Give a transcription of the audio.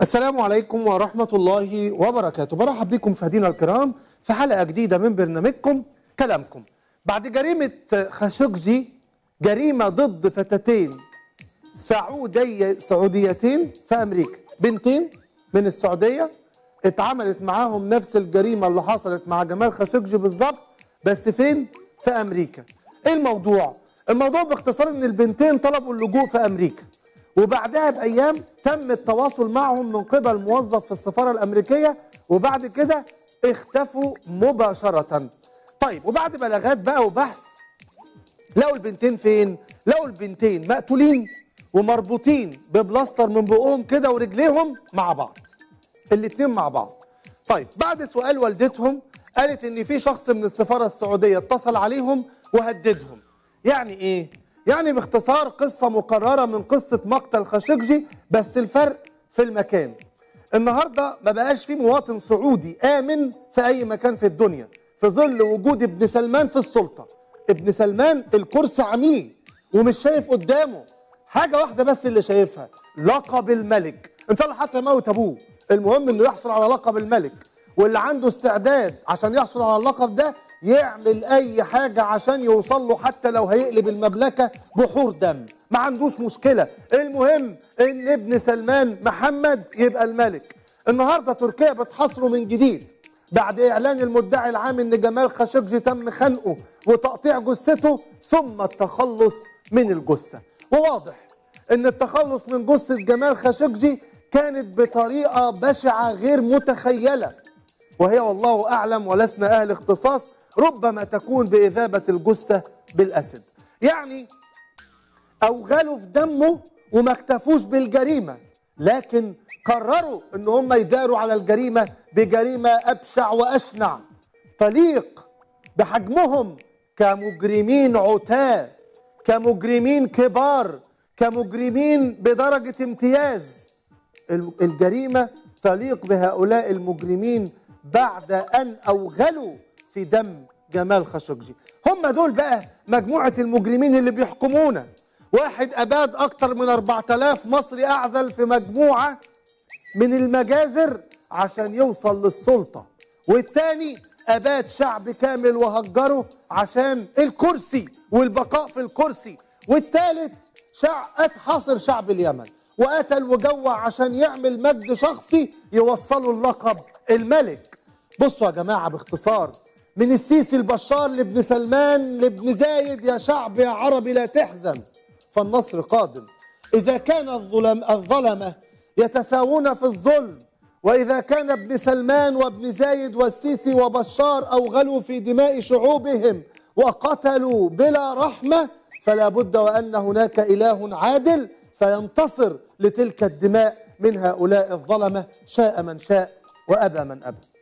السلام عليكم ورحمة الله وبركاته برحب بكم مشاهدينا الكرام في حلقة جديدة من برنامجكم كلامكم بعد جريمة خاشقجي جريمة ضد فتاتين سعودية سعوديتين في أمريكا بنتين من السعودية اتعملت معاهم نفس الجريمة اللي حصلت مع جمال خاشقجي بالظبط بس فين؟ في أمريكا ايه الموضوع؟ الموضوع باختصار ان البنتين طلبوا اللجوء في أمريكا وبعدها بأيام تم التواصل معهم من قبل موظف في السفارة الأمريكية وبعد كده اختفوا مباشرة طيب وبعد بلاغات بقى وبحث لقوا البنتين فين؟ لقوا البنتين مقتولين ومربوطين ببلاستر من بقهم كده ورجليهم مع بعض الاتنين مع بعض طيب بعد سؤال والدتهم قالت ان في شخص من السفارة السعودية اتصل عليهم وهددهم يعني ايه؟ يعني باختصار قصة مكررة من قصة مقتل خاشقجي بس الفرق في المكان النهاردة ما بقاش في مواطن سعودي آمن في أي مكان في الدنيا في ظل وجود ابن سلمان في السلطة ابن سلمان الكرسي عميل ومش شايف قدامه حاجة واحدة بس اللي شايفها لقب الملك إن شاء الله حتى يموت أبوه المهم إنه يحصل على لقب الملك واللي عنده استعداد عشان يحصل على اللقب ده يعمل اي حاجة عشان يوصل له حتى لو هيقلب المملكة بحور دم ما عندوش مشكلة المهم ان ابن سلمان محمد يبقى الملك النهاردة تركيا بتحاصره من جديد بعد اعلان المدعي العام ان جمال خاشقجي تم خنقه وتقطيع جثته ثم التخلص من الجثة وواضح ان التخلص من جثة جمال خاشقجي كانت بطريقة بشعة غير متخيلة وهي والله أعلم ولسنا أهل اختصاص ربما تكون بإذابة الجثة بالأسد يعني أوغلوا في دمه وما اكتفوش بالجريمة لكن قرروا ان هم يداروا على الجريمة بجريمة أبشع وأشنع تليق بحجمهم كمجرمين عتاة كمجرمين كبار كمجرمين بدرجة امتياز الجريمة تليق بهؤلاء المجرمين بعد أن أوغلوا في دم جمال خاشقجي هم دول بقى مجموعة المجرمين اللي بيحكمونا واحد أباد أكتر من 4000 مصري أعزل في مجموعة من المجازر عشان يوصل للسلطة والتاني أباد شعب كامل وهجره عشان الكرسي والبقاء في الكرسي والتالت شعب حاصر شعب اليمن وقتل وجوع عشان يعمل مجد شخصي يوصلوا اللقب الملك بصوا يا جماعة باختصار من السيسي البشار لابن سلمان لابن زايد يا شعب يا عربي لا تحزن فالنصر قادم إذا كان الظلم الظلمة يتساوون في الظلم وإذا كان ابن سلمان وابن زايد والسيسي وبشار أوغلوا في دماء شعوبهم وقتلوا بلا رحمة فلا بد وأن هناك إله عادل سينتصر لتلك الدماء من هؤلاء الظلمة شاء من شاء وأبى من أبى